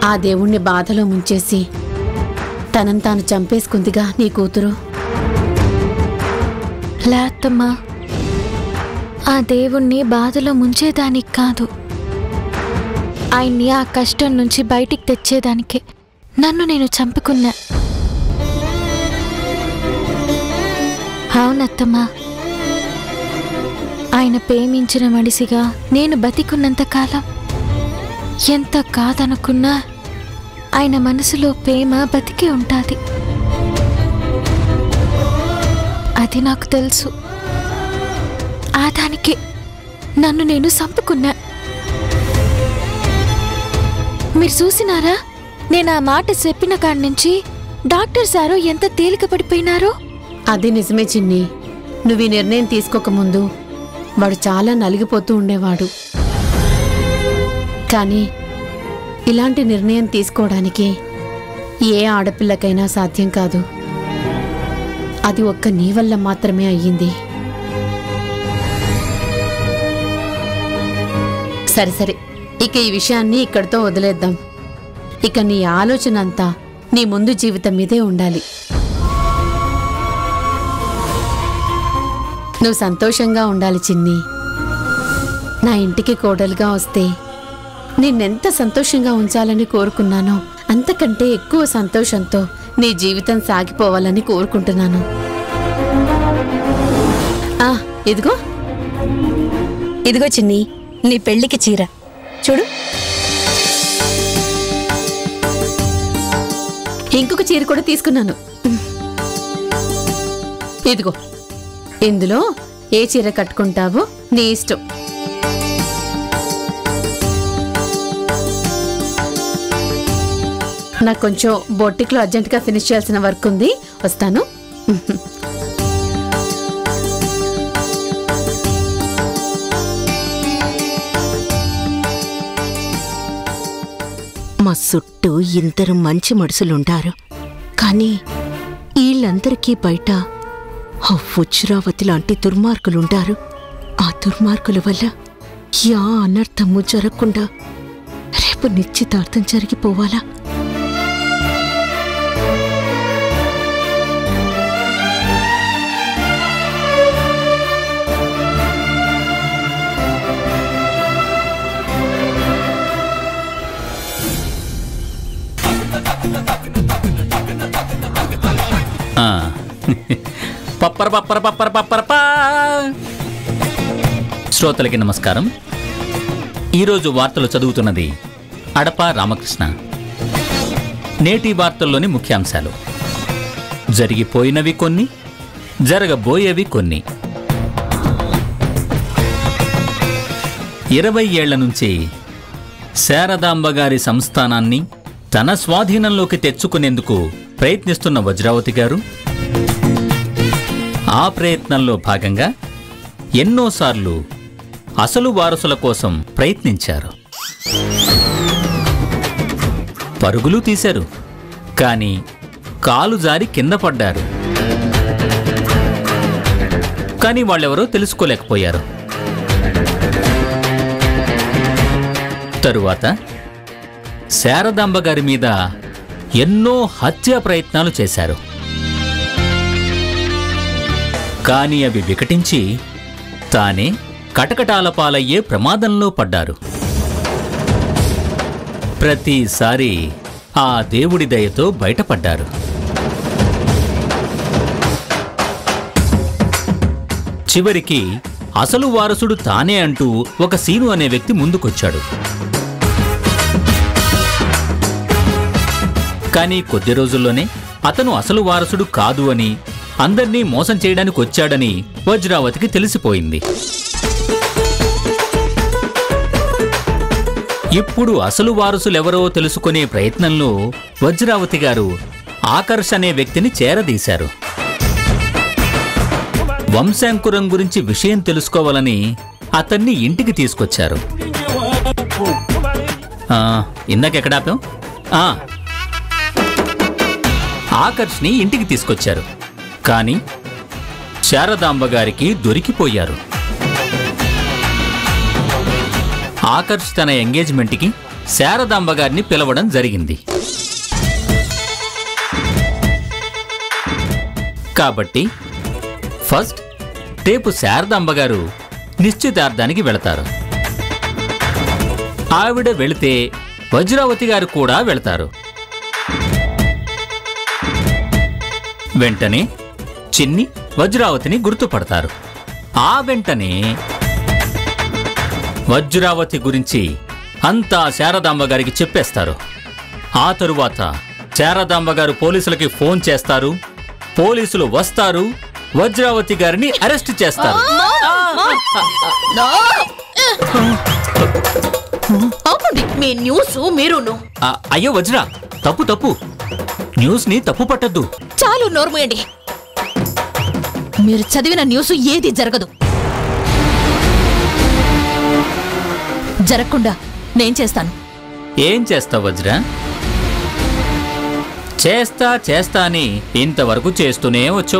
ఆ దేవుణ్ణి బాధలో ముంచేసి తనని తాను చంపేసుకుందిగా నీ కూతురు లేత్తమ్మా ఆ దేవుణ్ణి బాధలో ముంచేదానికి కాదు ఆయన్ని ఆ కష్టం నుంచి బయటికి తెచ్చేదానికే నన్ను నేను చంపుకున్నా అవునత్తమ్మా ఆయన ప్రేమించిన మనిషిగా నేను బతికున్నంత కాలం ఎంత కాదనుకున్నా ఆయన మనసులో ప్రేమ బతికి ఉంటాది అది నాకు తెలుసు ఆ దానికే నన్ను నేను చంపుకున్నా మీరు చూసినారా నేను ఆ మాట చెప్పిన కాడి నుంచి డాక్టర్ సారు ఎంత తేలిక పడిపోయినారో అది నిజమే చిన్ని నువ్వు ఈ నిర్ణయం తీసుకోకముందు వాడు చాలా నలిగిపోతూ ఉండేవాడు కానీ ఇలాంటి నిర్ణయం తీసుకోవడానికి ఏ ఆడపిల్లకైనా సాధ్యం కాదు అది ఒక్క నీ వల్ల మాత్రమే అయ్యింది సరే సరే ఇక ఈ విషయాన్ని ఇక్కడితో వదిలేద్దాం ఇక నీ ఆలోచన అంతా నీ ముందు జీవితం మీదే ఉండాలి నువ్వు సంతోషంగా ఉండాలి చిన్ని నా ఇంటికి కోడలుగా వస్తే నిన్నెంత సంతోషంగా ఉంచాలని కోరుకున్నానో అంతకంటే ఎక్కువ సంతోషంతో నీ జీవితం సాగిపోవాలని కోరుకుంటున్నాను ఆ ఇదిగో ఇదిగో చిన్ని నీ పెళ్లికి చీర చూడు ఇంకొక చీర కూడా తీసుకున్నాను ఇదిగో ఇందులో ఏ చీర కట్టుకుంటావో నీ ఇష్టం నాకు కొంచెం బొట్టిక్లో అర్జెంటుగా ఫినిష్ చేయాల్సిన వర్క్ ఉంది వస్తాను మా చుట్టూ ఇందరు మంచి మనుషులుండారు కానీ వీళ్ళందరికీ బయట ఆ వజ్రావతి లాంటి దుర్మార్గులుండారు ఆ దుర్మార్గుల వల్ల యా అనర్థము జరగకుండా రేపు నిశ్చితార్థం జరిగిపోవాలా ఆ. పప్పర పప్పర పప్పర పప్పర పా శ్రోతలకి నమస్కారం ఈరోజు వార్తలు చదువుతున్నది అడప రామకృష్ణ నేటి వార్తల్లోని ముఖ్యాంశాలు జరిగిపోయినవి కొన్ని జరగబోయేవి కొన్ని ఇరవై ఏళ్ల నుంచి శారదాంబ గారి సంస్థానాన్ని తన స్వాధీనంలోకి తెచ్చుకునేందుకు ప్రయత్నిస్తున్న వజ్రావతి గారు ఆ ప్రయత్నంలో భాగంగా ఎన్నోసార్లు అసలు వారసుల కోసం ప్రయత్నించారు పరుగులు తీశారు కానీ కాలు జారి కింద పడ్డారు కానీ వాళ్ళెవరో తెలుసుకోలేకపోయారు తరువాత శారదాంబ గారి మీద ఎన్నో హత్యా ప్రయత్నాలు చేశారు కానీ అవి వికటించి తానే కటకటాల పాలయ్యే ప్రమాదంలో పడ్డారు ప్రతిసారి ఆ దేవుడి దయతో బయటపడ్డారు చివరికి అసలు వారసుడు తానే అంటూ ఒక సీను అనే వ్యక్తి ముందుకొచ్చాడు కానీ కొద్ది రోజుల్లోనే అతను అసలు వారసుడు కాదు అని అందర్నీ మోసం చేయడానికి వచ్చాడని వజ్రావతికి తెలిసిపోయింది ఇప్పుడు అసలు వారసులెవరో తెలుసుకునే ప్రయత్నంలో వజ్రావతి గారు ఆకర్ష్ అనే వ్యక్తిని చేరదీశారు వంశాంకురం గురించి విషయం తెలుసుకోవాలని అతన్ని ఇంటికి తీసుకొచ్చారు ఆ, ఇందాకెక్కడాపాం ఆ, ఆకర్ష్ని ఇంటికి తీసుకొచ్చారు కానీ శారదాంబ గారికి దొరికిపోయారు ఆకర్ష్ తన ఎంగేజ్మెంట్కి శారదాంబ గారిని పిలవడం జరిగింది కాబట్టి ఫస్ట్ రేపు శారదాంబ గారు నిశ్చితార్థానికి వెళతారు ఆవిడ వెళితే వజ్రావతి గారు కూడా వెళతారు వెంటనే చిన్ని వజ్రావతిని గుర్తుపడతారు ఆ వెంటనే వజ్రావతి గురించి అంతా శారదాంబ గారికి చెప్పేస్తారు ఆ తరువాత శారదాంబ గారు పోలీసులకి ఫోన్ చేస్తారు పోలీసులు వస్తారు వజ్రావతి గారిని అరెస్ట్ చేస్తారు ఆపండి మీ న్యూస్ మీరును ఆ, అయ్యో వజ్రా తప్పు తప్పు న్యూస్ని తప్పు పట్టద్దు చాలు నోర్మేయండి మీరు చదివిన న్యూస్ ఏది జరగదు జరగకుండా నేను చేస్తాను ఏం చేస్తావు వజ్రా చేస్తా చేస్తా అని ఇంతవరకు చేస్తూనే వచ్చు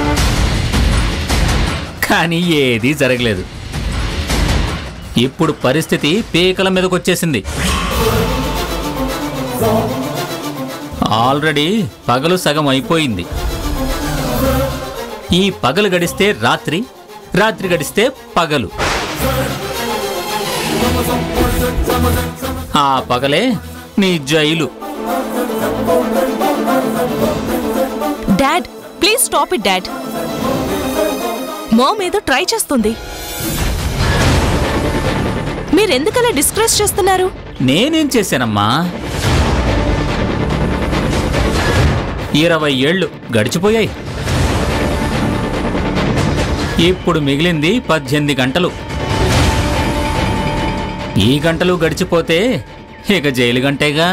కానీ ఏదీ జరగలేదు ఇప్పుడు పరిస్థితి పీకల మీదకి వచ్చేసింది ఆల్రెడీ పగలు సగం అయిపోయింది ఈ పగలు గడిస్తే రాత్రి రాత్రి గడిస్తే పగలు ఆ పగలే నీ జైలు dad please stop it dad mom ఏదో ట్రై చేస్తుంది మీరెందుకలా డిస్కస్ చేస్తున్నారు నేనేం చేశానమ్మా ఇరవై ఏళ్ళు గడిచిపోయాయి ఇప్పుడు మిగిలింది పద్దెనిమిది గంటలు ఈ గంటలు గడిచిపోతే ఇక జైలు గంటేగా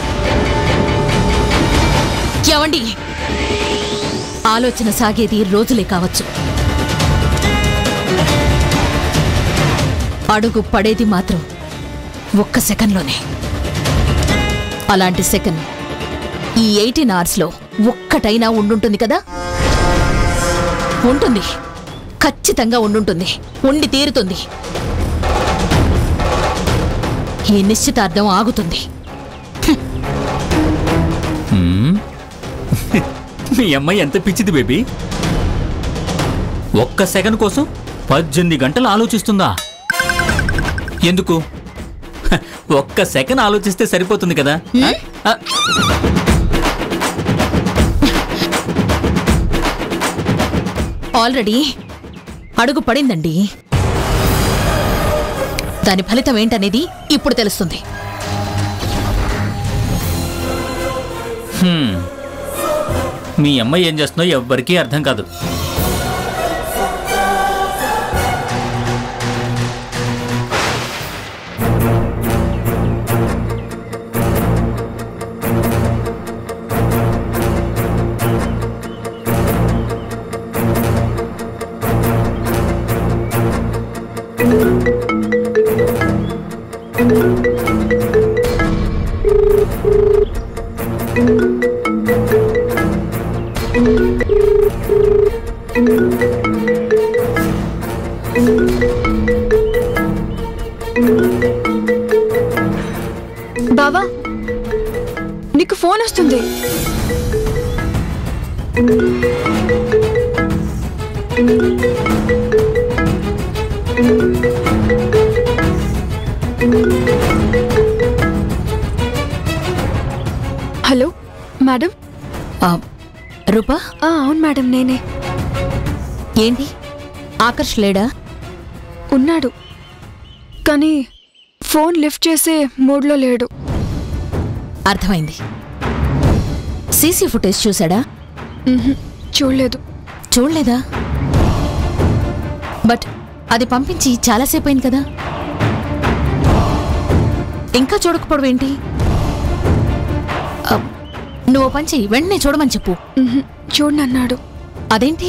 ఏవండి ఆలోచన సాగేది రోజులే కావచ్చు అడుగు పడేది మాత్రం ఒక్క సెకండ్లోనే అలాంటి సెకండ్ ఈ ఎయిటీన్ అవర్స్లో ఒక్కటైనా ఉండుంటుంది కదా ఉంటుంది ఖచ్చితంగా ఉండుంటుంది ఉండి తీరుతుంది ఈ నిశ్చితార్థం ఆగుతుంది హ్మ్? మీ అమ్మాయి ఎంత పిచ్చిది బేబీ ఒక్క సెకండ్ కోసం పద్దెనిమిది గంటలు ఆలోచిస్తుందా ఎందుకు హ, ఒక్క సెకండ్ ఆలోచిస్తే సరిపోతుంది కదా ఆ, ఆల్రెడీ అడుగు పడిందండి దాని ఫలితం ఏంటనేది ఇప్పుడు తెలుస్తుంది హ్మ్. మీ అమ్మాయి ఏం చేస్తుందో ఎవ్వరికీ అర్థం కాదు బావా నీకు ఫోన్ వస్తుంది హలో మేడం ఆ, రూపా ఆ, అవును మేడం నేనే ఏంటి ఆకర్ష్ లేడా ఉన్నాడు కానీ ఫోన్ లిఫ్ట్ చేసే మూడ్లో లేడు అర్థమైంది సీసీ ఫుటేజ్ చూసాడా మ్హూ, చూడలేదు చూడలేదా బట్ అది పంపించి చాలాసేపు అయింది కదా ఇంకా చూడకపోవడం ఏంటి ఆ, నువ్వు పంచి వెంటనే చూడమని చెప్పు మ్హూ, చూడనన్నాడు అదేంటి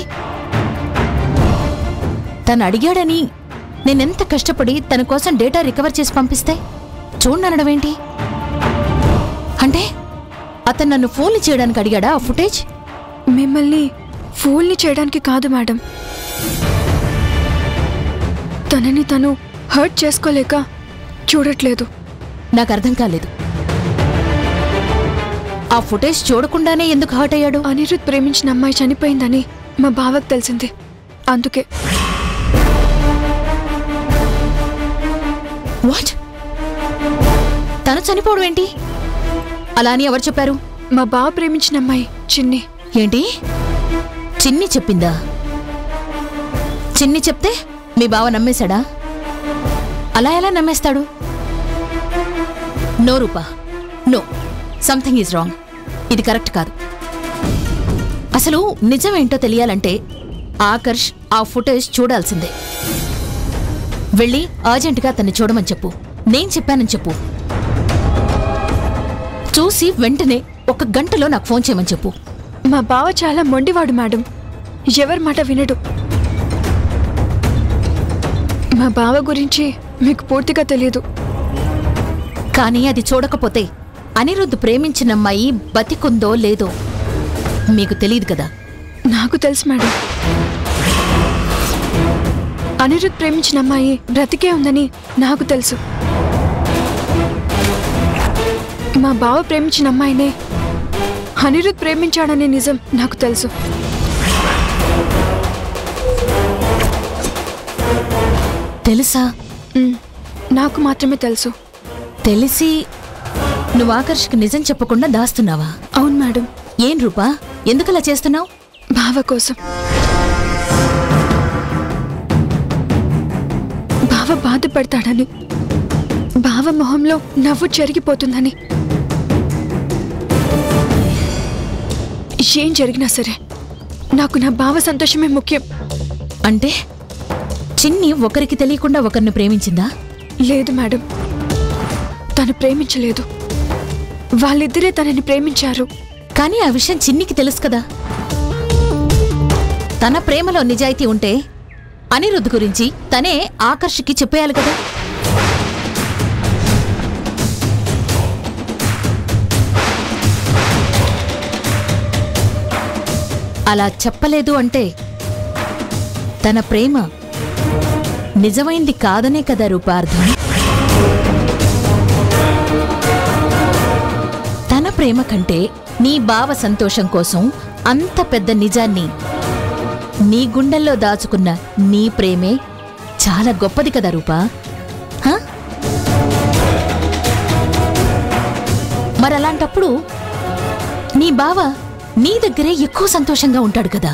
తను అడిగాడని నేనెంత కష్టపడి తన కోసం డేటా రికవర్ చేసి పంపిస్తే చూడనడం ఏంటి అంటే అతను నన్ను ఫోన్లు చేయడానికి అడిగాడా ఆ ఫుటేజ్ మిమ్మల్ని ఫూల్ని చేయడానికి కాదు మేడం తనని తను హర్ట్ చేసుకోలేక చూడట్లేదు నాకు అర్థం కాలేదు ఆ ఫుటేజ్ చూడకుండానే ఎందుకు హర్ట్ అయ్యాడు అనిరుద్ ప్రేమించిన అమ్మాయి చనిపోయిందని మా బావకు తెలిసింది అందుకే వాట్ తను చనిపోవడం ఏంటి అలా అని ఎవరు చెప్పారు మా బావ ప్రేమించిన అమ్మాయి చిన్ని ఏంటి చిన్ని చెప్పిందా చిన్ని చెప్తే మీ బావ నమ్మేశాడా అలా ఎలా నమ్మేస్తాడు no Rupa no something is wrong ఇది కరెక్ట్ కాదు అసలు నిజమేంటో తెలియాలంటే ఆకర్ష్ ఆ ఫుటేజ్ చూడాల్సిందే వెళ్ళి అర్జెంటుగా అతన్ని చూడమని చెప్పు నేను చెప్పానని చెప్పు చూసి వెంటనే ఒక గంటలో నాకు ఫోన్ చేయమని చెప్పు మా బావ చాలా మొండివాడు మేడం ఎవరి మాట వినడు మా బావ గురించి మీకు పూర్తిగా తెలియదు కానీ అది చూడకపోతే అనిరుద్ధ్ ప్రేమించిన అమ్మాయి బతికుందో లేదో మీకు తెలియదు కదా నాకు తెలుసు మేడం అనిరుద్ ప్రేమించిన అమ్మాయి బ్రతికే ఉందని నాకు తెలుసు మా బావ ప్రేమించిన అమ్మాయినే అనిరుద్ ప్రేమించాడనే నిజం నాకు తెలుసు తెలుసా ఉమ్, నాకు మాత్రమే తెలుసు తెలిసి నువ్వు ఆకర్షకు నిజం చెప్పకుండా దాస్తున్నావా అవును మేడం ఏం రూపా ఎందుకలా చేస్తున్నావు బావ కోసం బావ బాధపడతాడని బావ మొహంలో నవ్వు చెరిగిపోతుందని ఏం జరిగినా సరే నాకు నా బావ సంతోషమే ముఖ్యం అంటే చిన్ని ఒకరికి తెలియకుండా ఒకరిని ప్రేమించిందా లేదు మేడం తను ప్రేమించలేదు వాళ్ళిద్దరే తనని ప్రేమించారు కానీ ఆ విషయం చిన్నికి తెలుసు కదా తన ప్రేమలో నిజాయితీ ఉంటే అనిరుద్ధ్ గురించి తనే ఆకర్షకి చెప్పేయాలి కదా అలా చెప్పలేదు అంటే తన ప్రేమ నిజమైంది కాదనే కదా రూపార్థం తన ప్రేమ కంటే నీ బావ సంతోషం కోసం అంత పెద్ద నిజాన్ని నీ గుండెల్లో దాచుకున్న నీ ప్రేమే చాలా గొప్పది కదా రూపా హ? మరలాంటప్పుడు నీ బావ నీ దగ్గరే ఎక్కువ సంతోషంగా ఉంటాడు కదా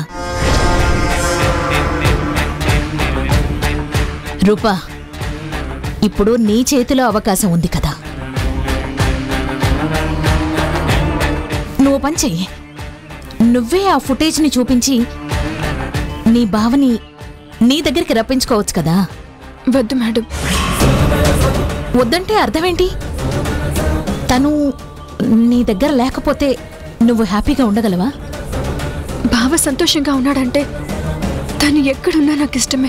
రూపా ఇప్పుడు నీ చేతిలో అవకాశం ఉంది కదా నువ్వు పని చెయ్యి నువ్వే ఆ ఫుటేజ్ని చూపించి నీ బావని నీ దగ్గరికి రప్పించుకోవచ్చు కదా వద్దు మేడం వద్దంటే అర్థమేంటి తను నీ దగ్గర లేకపోతే నువ్వు హ్యాపీగా ఉండగలవా బావ సంతోషంగా ఉన్నాడంటే తను ఎక్కడున్నా నాకు ఇష్టమే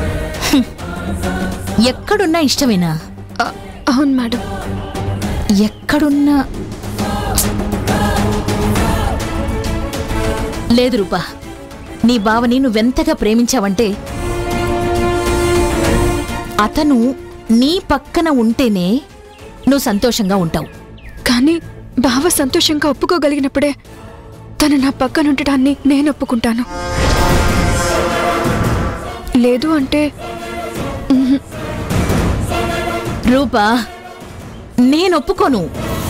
ఎక్కడున్నా ఇష్టమేనా అ- అవును మేడం ఎక్కడున్నా లేదు రూపా నీ బావని నువ్వెంతగా ప్రేమించావంటే అతను నీ పక్కన ఉంటేనే నువ్వు సంతోషంగా ఉంటావు కానీ బావ సంతోషంగా ఒప్పుకోగలిగినప్పుడే తను నా పక్కన ఉండటాన్ని నేను ఒప్పుకుంటాను లేదు అంటే రూపా నేను ఒప్పుకోను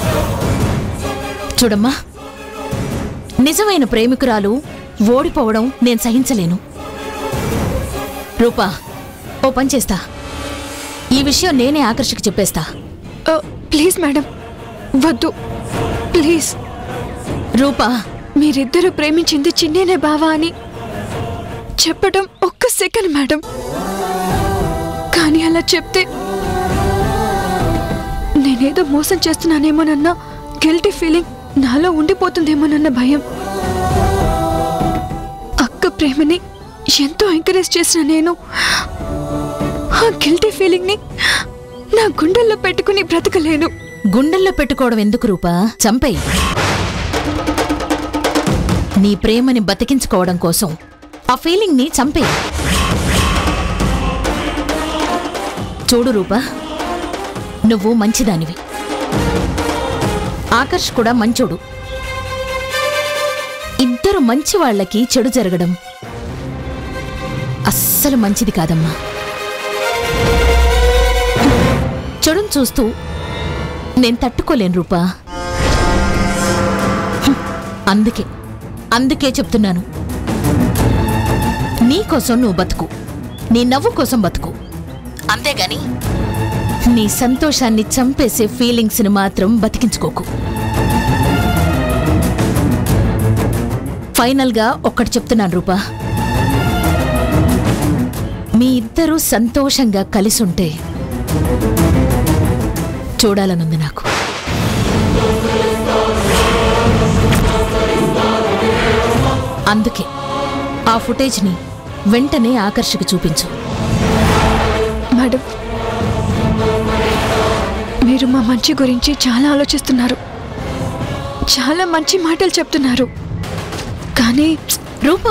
చూడమ్మా నిజమైన ప్రేమికురాలు ఓడిపోవడం నేను సహించలేను రూపా ఓ పని చేస్తా ఈ విషయం నేనే ఆకర్షకు చెప్పేస్తా ఓ, ప్లీజ్ మేడం వద్దు ప్లీజ్ రూపా మీరిద్దరూ ప్రేమించింది చిన్నేనే బావా అని చెప్పడం ఒక్క సెకండ్ మేడం కానీ అలా చెప్తే నేనేదో మోసం చేస్తున్నానేమోనన్న గిల్టీ ఫీలింగ్ నాలో ఉండిపోతుందేమోనన్న భయం అక్క ప్రేమని ఎంతో ఎంకరేజ్ చేసిన నేను ఆ గిల్టీ ఫీలింగ్ని నా గుండెల్లో పెట్టుకుని బ్రతకలేను గుండెల్లో పెట్టుకోవడం ఎందుకు రూపా చంపేయి నీ ప్రేమని బతికించుకోవడం కోసం ఆ ఫీలింగ్ని చంపేయి చూడు రూపా నువ్వు మంచిదానివి ఆకర్ష్ కూడా మంచోడు ఇద్దరు మంచి వాళ్ళకి చెడు జరగడం అస్సలు మంచిది కాదమ్మా చెడును చూస్తూ నేను తట్టుకోలేను రూపా హ్మ్. అందుకే అందుకే చెప్తున్నాను నీకోసం నువ్వు బతుకు నీ నవ్వు కోసం బతుకు అంతేగాని నీ సంతోషాన్ని చంపేసే ఫీలింగ్స్ని మాత్రం బతికించుకోకు ఫైనల్గా ఒక్కటి చెప్తున్నాను రూపా మీ ఇద్దరూ సంతోషంగా కలిసుంటే చూడాలనుంది నాకు అందుకే ఆ ఫుటేజ్ని వెంటనే ఆకర్షకు చూపించు మేడం మీరు మా మంచి గురించి చాలా ఆలోచిస్తున్నారు చాలా మంచి మాటలు చెప్తున్నారు కానీ రూపా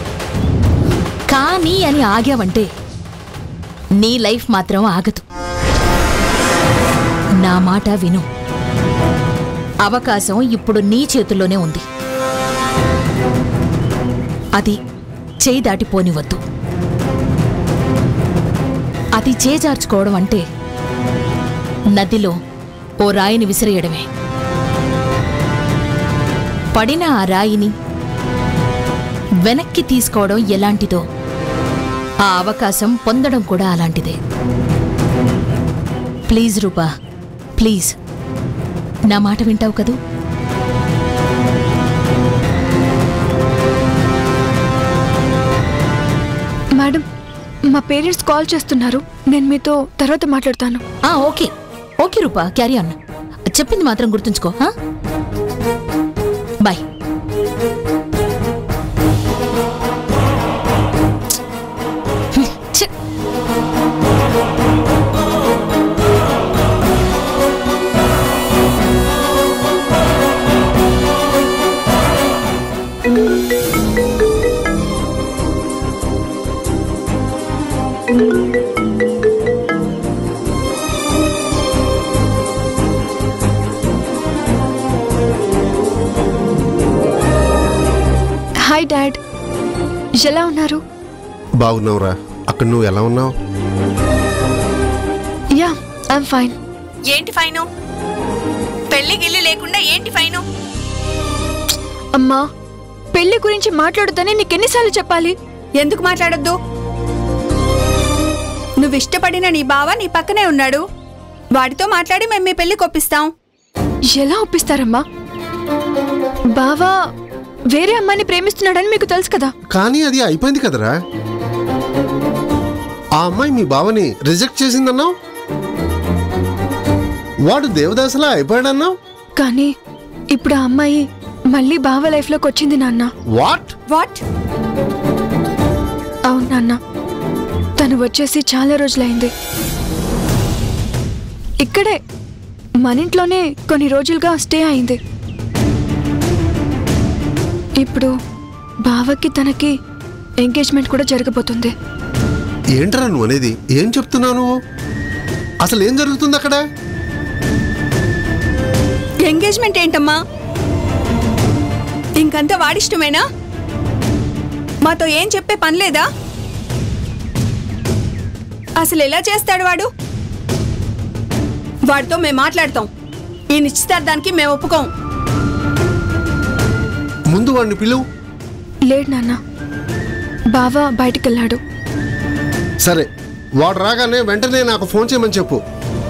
కానీ అని ఆగావంటే నీ లైఫ్ మాత్రం ఆగదు నా మాట విను అవకాశం ఇప్పుడు నీ చేతుల్లోనే ఉంది అది చేయి దాటిపోనివద్దు అది చేజార్చుకోవడం అంటే నదిలో ఓ రాయిని విసిరేయడమే పడిన ఆ రాయిని వెనక్కి తీసుకోవడం ఎలాంటిదో ఆ అవకాశం పొందడం కూడా అలాంటిదే ప్లీజ్ రూపా ప్లీజ్ నా మాట వింటావు కదూ మేడం మా పేరెంట్స్ కాల్ చేస్తున్నారు నేను మీతో తర్వాత మాట్లాడతాను ఆ okay okay Rupa carry on చెప్పింది మాత్రం గుర్తుంచుకో ఆ? బాయ్ హ్మ్, ఛే. హాయ్ డాడ్ ఎలా ఉన్నారు బాగున్నావురా అక్కడ నువ్వు ఎలా ఉన్నావు యా ఐఎమ్ ఫైన్ ఏంటి ఫైను పెళ్లి గిల్లి లేకుండా ఏంటి ఫైను అమ్మా పెళ్లి గురించి మాట్లాడొద్దని నీకెన్నిసార్లు చెప్పాలి ఎందుకు మాట్లాడొద్దు నువ్వు ఇష్టపడిన నీ బావ నీ పక్కనే ఉన్నాడు వాడితో మాట్లాడి మేము మీ పెళ్లి కొప్పిస్తాం ఎలా ఒప్పిస్తారమ్మా బావా వేరే అమ్మాయిని ప్రేమిస్తున్నాడని మీకు తెలుసు కదా కానీ అది అయిపోయింది కదరా ఆ అమ్మాయి మీ బావని రిజెక్ట్ చేసిందన్నావు వాడు దేవదాసలా అయిపోయాడన్నావు కానీ ఇప్పుడు ఆ అమ్మాయి మళ్ళీ బావ లైఫ్లోకి వచ్చింది నాన్న వాట్ వాట్ అవును నాన్న తను వచ్చేసి చాలా రోజులైంది ఇక్కడే మన ఇంట్లోనే కొన్ని రోజులుగా స్టే అయింది ఇప్పుడు బావకి తనకి ఎంగేజ్మెంట్ కూడా జరగబోతుంది ఏంట్రా నువ్వు అనేది ఏం చెప్తున్నావు నువ్వు అసలు ఏం జరుగుతుంది అక్కడ ఎంగేజ్మెంట్ ఏంటమ్మా ఇంకంతా వాడిష్టమేనా మాతో ఏం చెప్పే పని లేదా అసలు ఎలా చేస్తాడు వాడు వాడితో మేము మాట్లాడతాం ఈ నిశ్చితార్థానికి మేము ఒప్పుకోం ముందు వాడిని పిలువు లేడు నాన్న బావ బయటికి వెళ్ళాడు సరే వాడు రాగానే వెంటనే నాకు ఫోన్ చేయమని చెప్పు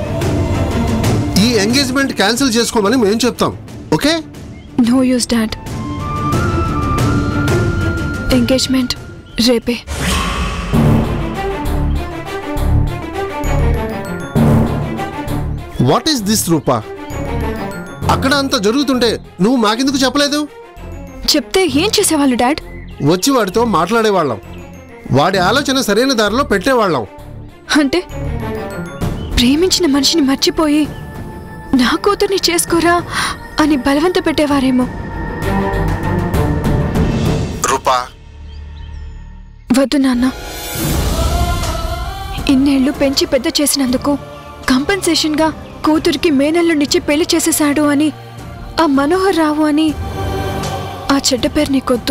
ఈ ఎంగేజ్మెంట్ క్యాన్సిల్ చేసుకోమని మేము చెప్తాం okay no use dad engagement రేపే వాట్ ఈస్ దిస్ రూపా అక్కడ అంత జరుగుతుంటే నువ్వు మాకెందుకు చెప్పలేదు చెప్తే ఏం చేసేవాళ్ళు డాడ్ వచ్చి వాడితో మాట్లాడేవాళ్ళం వాడి ఆలోచన సరైన దారిలో పెట్టేవాళ్ళం అంటే ప్రేమించిన మనిషిని మర్చిపోయి నా కూతుర్ని చేసుకోరా అని బలవంత పెట్టేవారేమో రూపా వద్దు నాన్న ఇన్నేళ్లు పెంచి పెద్ద చేసినందుకు కంపెన్సేషన్గా కూతురికి మేనల్లుండిచ్చి పెళ్లి చేసేశాడు అని ఆ మనోహర్ రావు అని ఆ చెడ్డ పేరు నీకొద్దు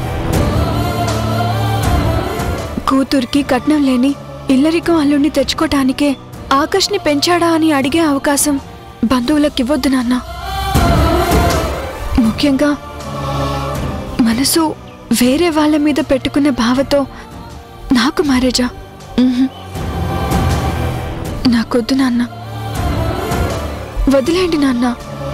కూతురికి కట్నం లేని ఇల్లరికం అల్లుడిని తెచ్చుకోటానికే ఆకర్ష్ని పెంచాడా అని అడిగే అవకాశం బంధువులకు ఇవ్వద్దు నాన్న ముఖ్యంగా మనసు వేరే వాళ్ళ మీద పెట్టుకున్న భావతో నాకు మ్యారేజా ఉహుం. నాకొద్దు నాన్న వదిలేండి నాన్న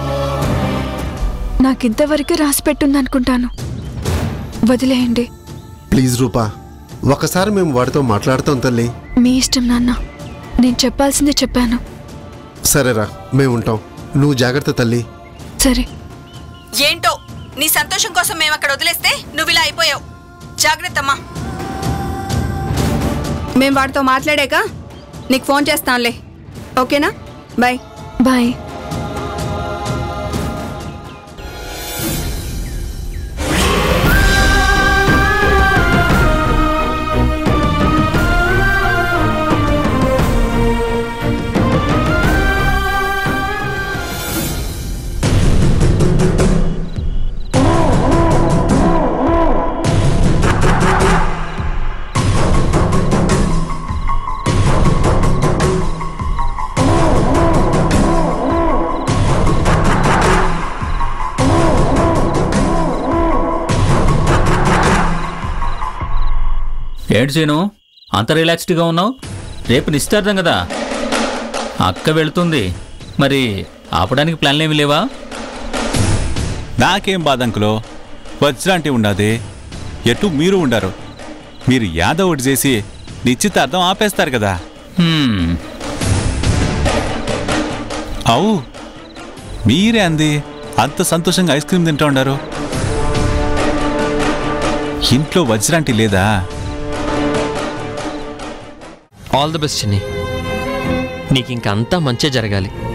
నాకింతవరకే రాసి పెట్టుందనుకుంటాను వదిలేయండి ప్లీజ్ రూపా ఒకసారి మేము వాడితో మాట్లాడతాం తల్లి మీ ఇష్టం నాన్న నేను చెప్పాల్సిందే చెప్పాను సరేరా మేము ఉంటాం నువ్వు జాగ్రత్త తల్లి సరే ఏంటో నీ సంతోషం కోసం మేము అక్కడ వదిలేస్తే నువ్వు ఇలా అయిపోయావు జాగ్రత్త అమ్మా మేము వాడితో మాట్లాడాక నీకు ఫోన్ చేస్తానులే ఓకేనా బాయ్ బాయ్ ఏంటి సీను అంత రిలాక్స్డ్గా ఉన్నావు రేపు నిశ్చితార్థం కదా అక్క వెళుతుంది మరి ఆపడానికి ప్లాన్లు ఏమి లేవా నాకేం బాధంకులో వజ్రాంటి ఉండదే ఎటు మీరు ఉండరు మీరు యాదవ్ ఒకటి చేసి నిశ్చితార్థం ఆపేస్తారు కదా హ్మ్, అవు మీరే అంది అంత సంతోషంగా ఐస్ క్రీమ్ తింటూ ఉండారు ఇంట్లో వజ్రాంటి లేదా ఆల్ ది బెస్ట్ చిన్ని నీకు ఇంకంతా మంచే జరగాలి